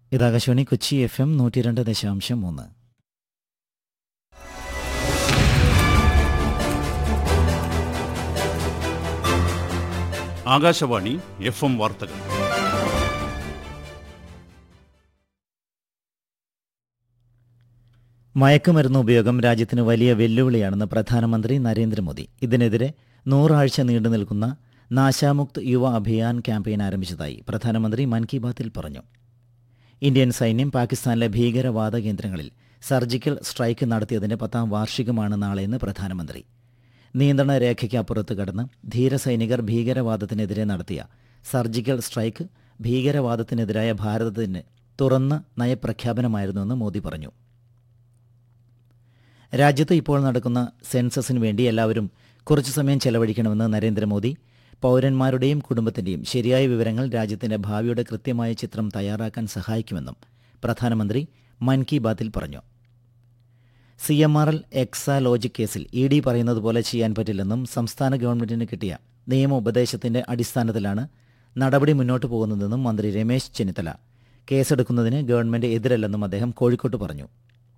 ഇത് Akashvani Kochi F M നൂറ്റി രണ്ട് ദശാംശം മൂന്ന് ആകാശവാണി എഫ് എം വാർത്തകൾ മയക്കുമരുന്ന് ഉപയോഗം രാജ്യത്തിന് വലിയ വെല്ലുവിളിയാണെന്ന് പ്രധാനമന്ത്രി നരേന്ദ്രമോദി ഇതിനെതിരെ നൂറാഴ്ച നീണ്ടു നിൽക്കുന്ന നാശാമുക്ത് യുവ അഭിയാൻ ക്യാമ്പയിൻ ആരംഭിച്ചതായി പ്രധാനമന്ത്രി മൻ കി ബാത്തിൽ പറഞ്ഞു ഇന്ത്യൻ സൈന്യം പാകിസ്ഥാനിലെ ഭീകരവാദ കേന്ദ്രങ്ങളിൽ സർജിക്കൽ സ്ട്രൈക്ക് നടത്തിയതിന്റെ പത്താം വാർഷികമാണ് നാളെയെന്ന് പ്രധാനമന്ത്രി നിയന്ത്രണ രേഖയ്ക്ക് അപ്പുറത്ത് കടന്ന് ധീരസൈനികർ ഭീകരവാദത്തിനെതിരെ നടത്തിയ സർജിക്കൽ സ്ട്രൈക്ക് ഭീകരവാദത്തിനെതിരായ ഭാരതത്തിന് തുറന്ന നയപ്രഖ്യാപനമായിരുന്നുവെന്ന് മോദി പറഞ്ഞു രാജ്യത്ത് ഇപ്പോൾ നടക്കുന്ന സെൻസസിന് വേണ്ടി എല്ലാവരും കുറച്ചു സമയം ചെലവഴിക്കണമെന്ന് നരേന്ദ്രമോദി പൗരന്മാരുടെയും കുടുംബത്തിന്റെയും ശരിയായ വിവരങ്ങൾ രാജ്യത്തിന്റെ ഭാവിയുടെ കൃത്യമായ ചിത്രം തയ്യാറാക്കാൻ സഹായിക്കുമെന്നും പ്രധാനമന്ത്രി മൻ കി ബാത്തിൽ പറഞ്ഞു C M R L Exalogic കേസിൽ ഇ ഡി പറയുന്നത് പോലെ ചെയ്യാൻ പറ്റില്ലെന്നും സംസ്ഥാന ഗവൺമെന്റിന് കിട്ടിയ നിയമോപദേശത്തിന്റെ അടിസ്ഥാനത്തിലാണ് നടപടി മുന്നോട്ട് പോകുന്നതെന്നും മന്ത്രി രമേശ് ചെന്നിത്തല കേസെടുക്കുന്നതിന് ഗവൺമെന്റ് എതിരല്ലെന്നും അദ്ദേഹം കോഴിക്കോട്ട് പറഞ്ഞു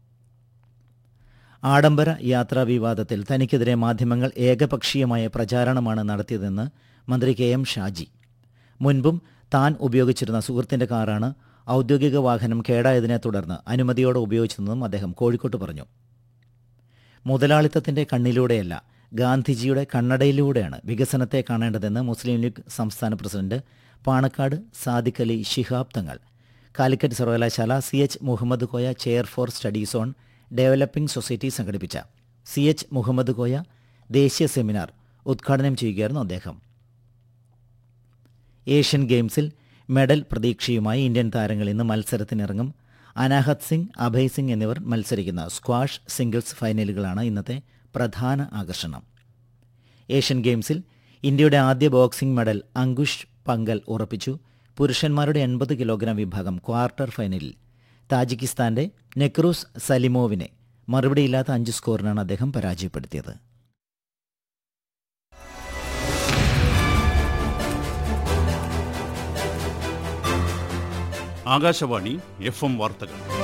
ആഡംബര യാത്രാ വിവാദത്തിൽ തനിക്കെതിരെ മാധ്യമങ്ങൾ ഏകപക്ഷീയമായ പ്രചാരണമാണ് നടത്തിയതെന്ന് മന്ത്രി കെ എം ഷാജി മുൻപും താൻ ഉപയോഗിച്ചിരുന്ന സുഹൃത്തിന്റെ കാറാണ് ഔദ്യോഗിക വാഹനം കേടായതിനെ തുടർന്ന് അനുമതിയോടെ ഉപയോഗിച്ചതെന്നും അദ്ദേഹം കോഴിക്കോട്ട് പറഞ്ഞു മുതലാളിത്തത്തിന്റെ കണ്ണിലൂടെയല്ല ഗാന്ധിജിയുടെ കണ്ണടയിലൂടെയാണ് വികസനത്തെ കാണേണ്ടതെന്ന് മുസ്ലിം ലീഗ് സംസ്ഥാന പ്രസിഡന്റ് പാണക്കാട് സാദിഖ് അലി ശിഹാബ് തങ്ങൾ കാലിക്കറ്റ് സർവകലാശാല C H Muhammad Koya chair for studies on developing society സംഘടിപ്പിച്ച സി എച്ച് മുഹമ്മദ് കോയ ദേശീയ സെമിനാർ ഉദ്ഘാടനം ചെയ്യുകയായിരുന്നു അദ്ദേഹം ഏഷ്യൻ ഗെയിംസിൽ മെഡൽ പ്രതീക്ഷയുമായി ഇന്ത്യൻ താരങ്ങൾ ഇന്ന് മത്സരത്തിനിറങ്ങും അനാഹത് സിംഗ് അഭയ് സിംഗ് എന്നിവർ മത്സരിക്കുന്ന സ്ക്വാഷ് സിംഗിൾസ് ഫൈനലുകളാണ് ഇന്നത്തെ പ്രധാന ആകർഷണം ഏഷ്യൻ ഗെയിംസിൽ ഇന്ത്യയുടെ ആദ്യ ബോക്സിംഗ് മെഡൽ അങ്കുഷ് പങ്കൽ ഉറപ്പിച്ചു പുരുഷന്മാരുടെ എൺപത് കിലോഗ്രാം വിഭാഗം ക്വാർട്ടർ ഫൈനലിൽ താജിക്കിസ്ഥാന്റെ നെക്രൂസ് സലിമോവിനെ മറുപടിയില്ലാത്ത അഞ്ച് സ്കോറിനാണ് അദ്ദേഹം പരാജയപ്പെടുത്തിയത് ആകാശവാണി എഫ് എം വാർത്തകൾ